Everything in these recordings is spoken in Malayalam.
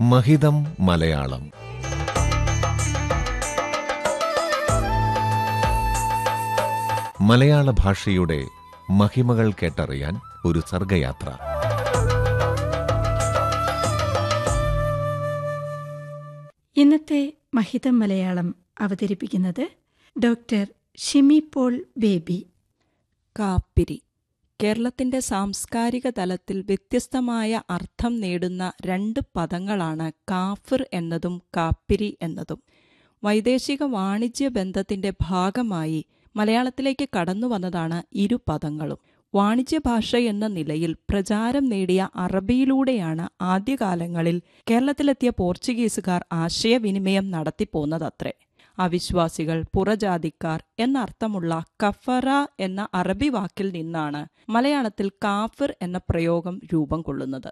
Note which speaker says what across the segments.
Speaker 1: മഹിതം മലയാളം മലയാള ഭാഷയുടെ മഹിമകൾ കേട്ടറിയാൻ ഒരു സർഗയാത്ര
Speaker 2: ഇന്നത്തെ മഹിതം മലയാളം അവതരിപ്പിക്കുന്നത് ഡോക്ടർ ഷിമി പോൾ ബേബി
Speaker 3: കാപ്പിരി കേരളത്തിന്റെ സാംസ്കാരിക തലത്തിൽ വ്യത്യസ്തമായ അർത്ഥം നേടുന്ന രണ്ട് പദങ്ങളാണ് കാഫിർ എന്നതും കാപ്പിരി എന്നതും വൈദേശിക വാണിജ്യ ബന്ധത്തിന്റെ ഭാഗമായി മലയാളത്തിലേക്ക് കടന്നു വന്നതാണ് ഇരു പദങ്ങളും വാണിജ്യ ഭാഷ എന്ന നിലയിൽ പ്രചാരം നേടിയ അറബിയിലൂടെയാണ് ആദ്യകാലങ്ങളിൽ കേരളത്തിലെത്തിയ പോർച്ചുഗീസുകാർ ആശയവിനിമയം നടത്തിപ്പോന്നതത്രേ അവിശ്വാസികൾ പുറജാതിക്കാർ എന്നർത്ഥമുള്ള കഫറ എന്ന അറബി വാക്കിൽ നിന്നാണ് മലയാളത്തിൽ കാഫിർ എന്ന പ്രയോഗം രൂപം കൊള്ളുന്നത്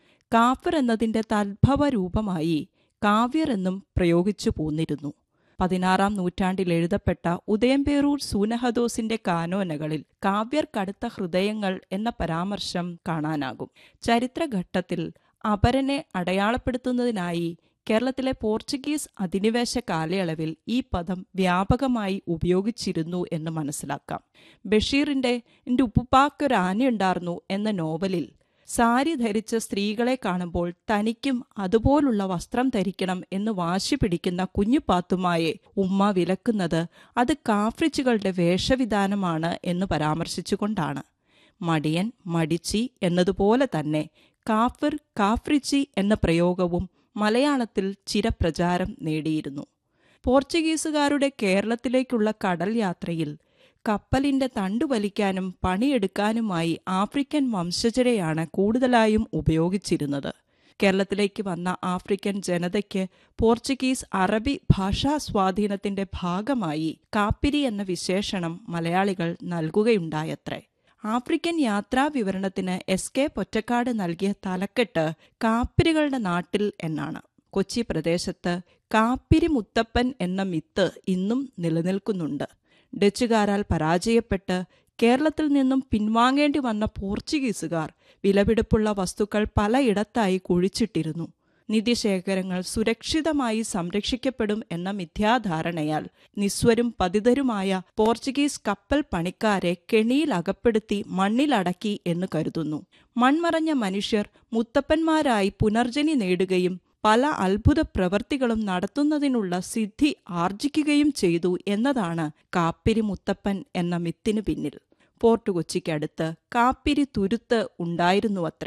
Speaker 3: കാഫിർ എന്നതിന്റെ തദ്ഭവ രൂപമായി കാവ്യർ എന്നും പ്രയോഗിച്ചു പോന്നിരുന്നു പതിനാറാം നൂറ്റാണ്ടിൽ എഴുതപ്പെട്ട ഉദയംപേരൂർ സൂനഹദോസിന്റെ കാനോനകളിൽ കാവ്യർ കടുത്ത ഹൃദയങ്ങൾ എന്ന പരാമർശം കാണാനാകും ചരിത്രഘട്ടത്തിൽ അപരനെ അടയാളപ്പെടുത്തുന്നതിനായി കേരളത്തിലെ പോർച്ചുഗീസ് അധിനിവേശ കാലയളവിൽ ഈ പദം വ്യാപകമായി ഉപയോഗിച്ചിരുന്നു എന്ന് മനസ്സിലാക്കാം ബഷീറിന്റെ എൻ്റെ ഉപ്പുപ്പാക്കൊരു ആനയുണ്ടായിരുന്നു എന്ന നോവലിൽ സാരി ധരിച്ച സ്ത്രീകളെ കാണുമ്പോൾ തനിക്കും അതുപോലുള്ള വസ്ത്രം ധരിക്കണം എന്ന് വാശി പിടിക്കുന്ന കുഞ്ഞുപാത്തുമായെ ഉമ്മ വിലക്കുന്നത് അത് കാഫ്രിച്ചുകളുടെ വേഷവിധാനമാണ് എന്ന് പരാമർശിച്ചുകൊണ്ടാണ് മടിയൻ മടിച്ചി എന്നതുപോലെ തന്നെ കാഫിർ കാഫ്രിച്ചി എന്ന പ്രയോഗവും മലയാളത്തിൽ ചിരപ്രചാരം നേടിയിരുന്നു പോർച്ചുഗീസുകാരുടെ കേരളത്തിലേക്കുള്ള കടൽ യാത്രയിൽ കപ്പലിന്റെ തണ്ടു വലിക്കാനും പണിയെടുക്കാനുമായി ആഫ്രിക്കൻ വംശജരെയാണ് കൂടുതലായും ഉപയോഗിച്ചിരുന്നത് കേരളത്തിലേക്ക് വന്ന ആഫ്രിക്കൻ ജനതയ്ക്ക് പോർച്ചുഗീസ് അറബി ഭാഷാ സ്വാധീനത്തിന്റെ ഭാഗമായി കാപ്പിരി എന്ന വിശേഷണം മലയാളികൾ നൽകുകയുണ്ടായത്രേ ആഫ്രിക്കൻ യാത്രാ വിവരണത്തിന് എസ് കെ പൊറ്റക്കാട് നൽകിയ തലക്കെട്ട് കാപ്പിരികളുടെ നാട്ടിൽ എന്നാണ് കൊച്ചി പ്രദേശത്ത് കാപ്പിരി മുത്തപ്പൻ എന്ന മിത്ത് ഇന്നും നിലനിൽക്കുന്നുണ്ട് ഡച്ചുകാരാൽ പരാജയപ്പെട്ട് കേരളത്തിൽ നിന്നും പിൻവാങ്ങേണ്ടി വന്ന പോർച്ചുഗീസുകാർ വിലപിടിപ്പുള്ള വസ്തുക്കൾ പലയിടത്തായി കുഴിച്ചിട്ടിരുന്നു നിധിശേഖരങ്ങൾ സുരക്ഷിതമായി സംരക്ഷിക്കപ്പെടും എന്ന മിഥ്യാധാരണയാൽ നിസ്വരും പതിതരുമായ പോർച്ചുഗീസ് കപ്പൽ പണിക്കാരെ കെണിയിൽ അകപ്പെടുത്തി മണ്ണിലടക്കി എന്ന് കരുതുന്നു മൺമറഞ്ഞ മനുഷ്യർ മുത്തപ്പന്മാരായി പുനർജനി നേടുകയും പല അത്ഭുത പ്രവൃത്തികളും നടത്തുന്നതിനുള്ള സിദ്ധി ആർജിക്കുകയും ചെയ്തു എന്നതാണ് കാപ്പിരി മുത്തപ്പൻ എന്ന മിത്തിന് പിന്നിൽ പോർട്ട് കൊച്ചിക്കടുത്ത് കാപ്പിരി തുരുത്ത് ഉണ്ടായിരുന്നുവത്രേ